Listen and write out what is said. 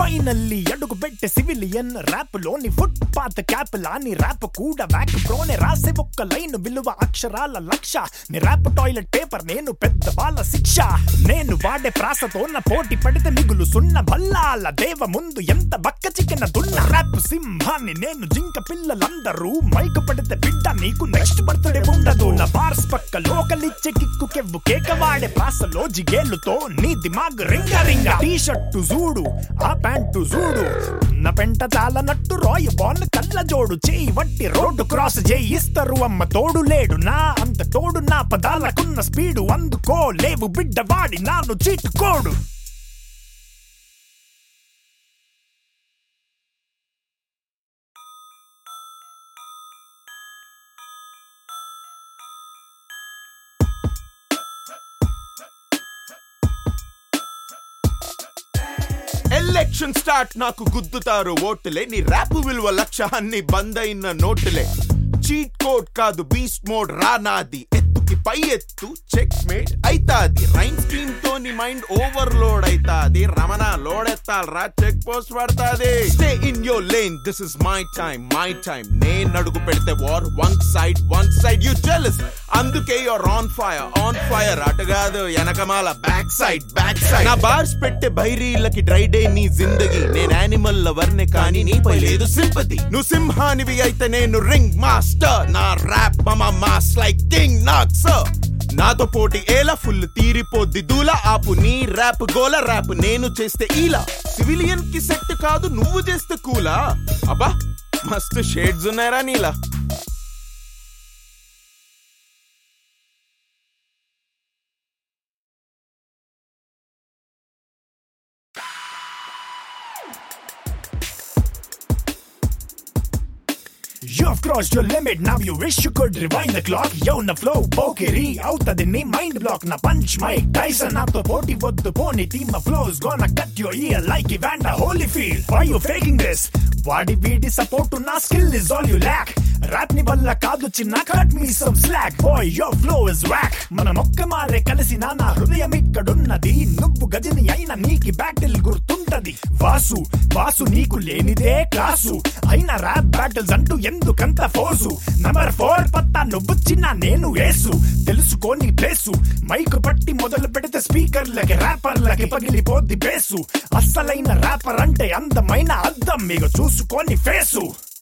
Finally అడుగు పెట్టే civilian rap లోని ఫుట్ పాత్ క్యాప్ లాని ర్యాప్ కూడా వ్యాక్ ప్రోనే రాసే ఒక్క లైన్ విలువ అక్షరాల లక్ష నీ ర్యాప్ టాయిలెట్ పేపర్ నేను పెద్ద బాల శిక్ష నేను వాడే ప్రాసతో నా పోటీ పడితే మిగులు సున్న భల్లాల దేవ ముందు ఎంత బక్క చికెన దున్న ర్యాప్ సింహాన్ని నేను జింక పిల్లలందరూ మైకు పడితే బిడ్డ నీకు నెక్స్ట్ బర్త్డే ఉండదు నా బార్స్ పక్క లోకలిచ్చే కిక్కు కెవ్వు కేక వాడే ప్రాసలో జిగేలుతో నీ దిమాగ్ రింగ రింగ టీ షర్టు చూడు ఆ ప్యాంటు చూడు నా పెంట చాలనట్టు రాయి బాన్ కళ్ళ జోడు చేయి వట్టి రోడ్డు క్రాస్ చేయిస్తారు అమ్మ తోడు లేడు నా అంత తోడు నా పదాలకున్న స్పీడు అందుకో లేవు బిడ్డ వాడి నాను చీటుకోడు ఎలక్షన్ స్టార్ట్ నాకు గుద్దుతారు ఓటులే నీ ర్యాప్ విలువ లక్ష అన్ని బంద్ అయిన నోటులే చీట్ కోడ్ కాదు బీస్ట్ మోడ్ రానాది ఎత్తుకి పై ఎత్తు చెక్ మేట్ అయితాది రైన్ స్కీమ్ తో నీ మైండ్ ఓవర్లోడ్ అయితాది రమణ లోడ్ ఎత్తాలరా చెక్ పోస్ట్ పడతాది stay in your lane this is my time my time నేను అడుగు పెడితే war one side one side you jealous అందుకే you're on fire on fire అటు కాదు వెనకమాల బ్యాక్ సైడ్ బ్యాక్ సైడ్ నా బార్స్ పెట్టే బైరీలకి డ్రై డే నీ జిందగీ నేను యానిమల్ లవర్నే కానీ నీపై లేదు సింపతి నువ్వు సింహానివి అయితే నేను రింగ్ మాస్టర్ నా ర్యాప్ మమ mass like king not sir నాతో పోటీ ఏలా ఫుల్ తీరిపోద్ది దూల ఆపు నీ ర్యాప్ గోల ర్యాప్ నేను చేస్తే ఈలా సివిలియన్ కి సెట్ కాదు నువ్వు చేస్తే కూలా అబ్బా మస్తు షేడ్స్ ఉన్నాయరా నీలా You've crossed your limit, now you wish you could rewind the clock. Yo, na flow, పోకిరి అవుతది నీ మైండ్ బ్లాక్ నా పంచ్ మైక్ టైసన్ నాతో పోటీ వద్దు పోనీ team flows gonna cut your ear like Evander Holyfield why you faking this వాడి వీడి సపోర్ట్ నా skill is all you lack rap ని వల్ల కాదు చిన్న cut me some slack boy your flow is wack మన మొక్క మారే కలిసి నా హృదయం ఇక్కడున్నది నువ్వు గజని అయిన నీకి బ్యాటిల్ గుర్తుంటది వాసు వాసు నీకు లేనిదే క్లాసు అయిన ర్యాప్ బ్యాటిల్స్ అంటూ ఎందుకంత ఫోర్సు నంబర్ ఫోర్ పత్తా నువ్వు చిన్న నేను వేసు తెలుసుకోని ప్లేసు మైక్ పట్టి మొదలు పెడితే స్పీకర్లకి ర్యాపర్లకి పగిలిపోద్ది బేసు అస్సలైన ర్యాపర్ అంటే అందమైన అద్దం మీకు చూసుకొని ఫేసు